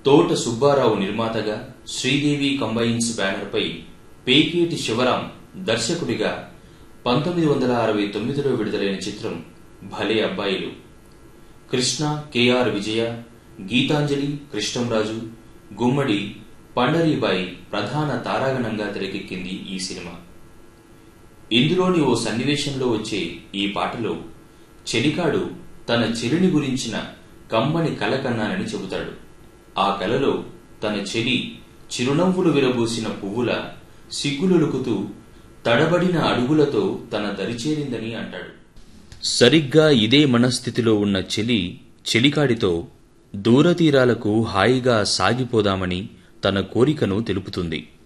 తోట సుబ్బారావు నిర్మాతగా శ్రీదేవి కంబైన్స్ బ్యానర్పై పేకేటి శివరాం దర్శకుడిగా పంతొమ్మిది వందల అరవై తొమ్మిదిలో విడుదలైన చిత్రం భలే అబ్బాయిలు కృష్ణ కెఆర్ విజయ గీతాంజలి కృష్ణంరాజు గుమ్మడి పండరీబాయి ప్రధాన తారాగణంగా తెరకెక్కింది ఈ సినిమా ఇందులోని ఓ సన్నివేశంలో వచ్చే ఈ పాటలో చెలికాడు తన చెలిని గురించిన కమ్మని కల కన్నానని చెబుతాడు ఆ కలలో తన చెలి చిరునవ్వులు విరబూసిన పువ్వుల సిగ్గులొలుకుతూ తడబడిన అడుగులతో తన దరిచేరిందని అంటాడు సరిగ్గా ఇదే మనస్థితిలో ఉన్న చెలి చెలికాడితో దూరతీరాలకు హాయిగా సాగిపోదామని తన కోరికను తెలుపుతుంది